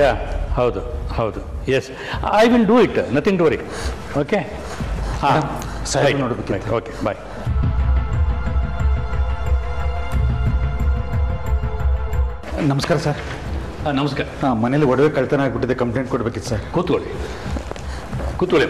ಯಾ ಹೌದು ಹೌದು yes I will do it nothing to worry okay ಹಾಂ ಸಾಹೇಬ್ರು ನೋಡ್ಬೇಕಿತ್ತು. ಓಕೆ ಬಾಯ್ ನಮಸ್ಕಾರ ಸರ್ ಹಾಂ ನಮಸ್ಕಾರ ಹಾಂ ಮನೇಲಿ ಒಡವೆ ಕಳ್ತನ ಆಗ್ಬಿಟ್ಟಿದೆ ಕಂಪ್ಲೇಂಟ್ ಕೊಡ್ಬೇಕಿತ್ತು ಸರ್ ಕೂತ್ಕೊಳ್ಳಿ ಕೂತ್ಕೊಳ್ಳಿ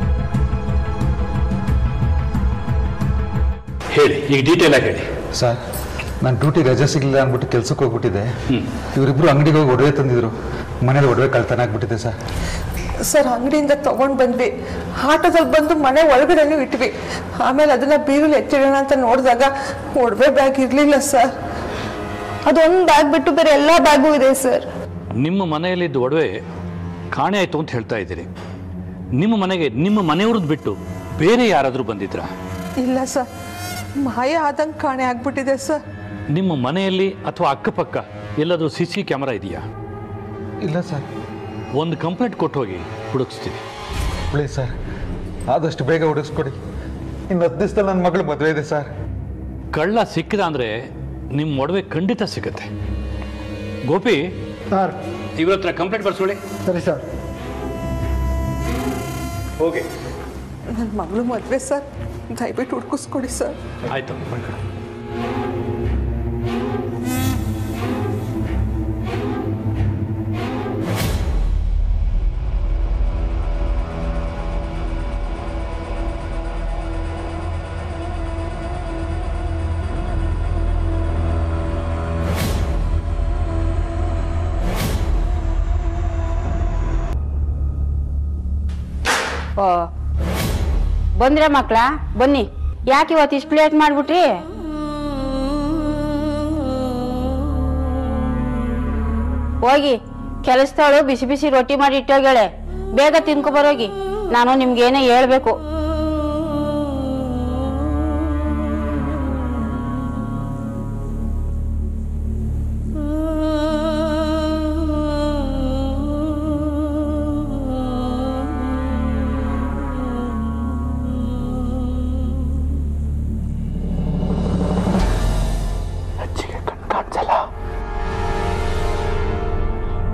ಹೇಳಿ ಈಗ ಡೀಟೇಲ್ ಆಗಿ ಹೇಳಿ ಸರ್ ನಾನು ಡ್ಯೂಟಿ ರಜೆ ಸಿಗಲಿಲ್ಲ ಅಂದ್ಬಿಟ್ಟು ಕೆಲ್ಸಕ್ಕೆ ಹೋಗ್ಬಿಟ್ಟಿದೆ ಹ್ಮ್. ಇವರಿಬ್ರು ಅಂಗಡಿಗೆ ಹೋಗಿ ಒಡವೆ ತಂದಿದ್ರು ಮನೇಲಿ ಒಡವೆ ಕಳ್ತನ ಆಗ್ಬಿಟ್ಟಿದೆ ಸರ್ ಸರ್ ಅಂಗಡಿಯಿಂದ ತಗೊಂಡ್ ಬಂದ್ವಿ ಆಟೋದಲ್ಲಿ ಬಂದು ಮನೆ ಒಳಗಡೆನೂ ಇಟ್ವಿ ಆಮೇಲೆ ಅದನ್ನ ಬೀರಲ್ಲಿ ಎತ್ತಿಡೋಣ ಅಂತ ನೋಡಿದಾಗ ಒಡವೆ ಬ್ಯಾಗ್ ಇರಲಿಲ್ಲ ಸರ್ ಅದೊಂದು ಬ್ಯಾಗ್ ಬಿಟ್ಟು ಬೇರೆ ಎಲ್ಲ ಬ್ಯಾಗು ಇದೆ ಸರ್ ನಿಮ್ಮ ಮನೆಯಲ್ಲಿದ್ದ ಒಡವೆ ಕಾಣೆ ಆಯಿತು ಅಂತ ಹೇಳ್ತಾ ಇದ್ದೀರಿ ನಿಮ್ಮ ಮನೆಗೆ ನಿಮ್ಮ ಮನೆಯವ್ರದ್ದು ಬಿಟ್ಟು ಬೇರೆ ಯಾರಾದರೂ ಬಂದಿದ್ರಾ ಇಲ್ಲ ಸರ್ ಮಾಯ ಆದಂಗೆ ಕಾಣೆ ಆಗ್ಬಿಟ್ಟಿದೆ ಸರ್ ನಿಮ್ಮ ಮನೆಯಲ್ಲಿ ಅಥವಾ ಅಕ್ಕಪಕ್ಕ ಎಲ್ಲಾದರೂ ಸಿ ಸಿ ಕ್ಯಾಮರಾ ಇದೆಯಾ ಇಲ್ಲ ಸರ್ ಒಂದು ಕಂಪ್ಲೇಂಟ್ ಕೊಟ್ಟು ಹೋಗಿ ಹುಡುಕಿಸ್ತೀನಿ ಪ್ಲೀಸ್ ಸರ್ ಆದಷ್ಟು ಬೇಗ ಹುಡುಗಿಸ್ಕೊಡಿ ಇನ್ನು ಹತ್ತು ದಿವಸದಲ್ಲಿ ನನ್ನ ಮಗಳು ಮದುವೆ ಇದೆ ಸರ್ ಕಳ್ಳ ಸಿಕ್ಕಿದ ಅಂದರೆ ನಿಮ್ಮ ಒಡವೆ ಖಂಡಿತ ಸಿಗುತ್ತೆ ಗೋಪಿ ಸರ್ ಇವ್ರ ಹತ್ರ ಕಂಪ್ಲೇಂಟ್ ಬರ್ಸ್ಕೊಳ್ಳಿ ಸರಿ ಸರ್ ಓಕೆ ನನ್ನ ಮಗಳು ಮದುವೆ ಸರ್ ದಯವಿಟ್ಟು ಹುಡ್ಕಿಸ್ಕೊಡಿ ಸರ್ ಆಯಿತು ಓ ಬಂದ್ರೆ ಮಕ್ಳ ಬನ್ನಿ ಯಾಕೆ ಇವತ್ತು ಇಷ್ಟು ಲೇಟ್ ಮಾಡ್ಬಿಟ್ರಿ ಹೋಗಿ ಕೆಲಸದವಳು ಬಿಸಿ ಬಿಸಿ ರೊಟ್ಟಿ ಮಾಡಿ ಇಟ್ಟೋಗ್ಯಾಳೆ ಬೇಗ ತಿನ್ಕೊ ಬರೋಗಿ ನಾನು ನಿಮ್ಗೇನೇ ಹೇಳ್ಬೇಕು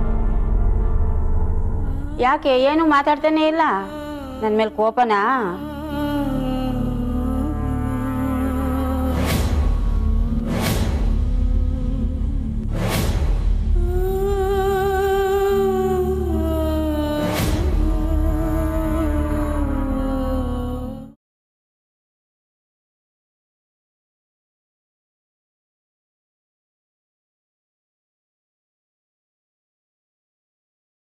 ಯಾಕೆ ಏನು ಮಾತಾಡ್ತಾನೆ ಇಲ್ಲ ನನ್ನ ಮೇಲೆ ಕೋಪನಾ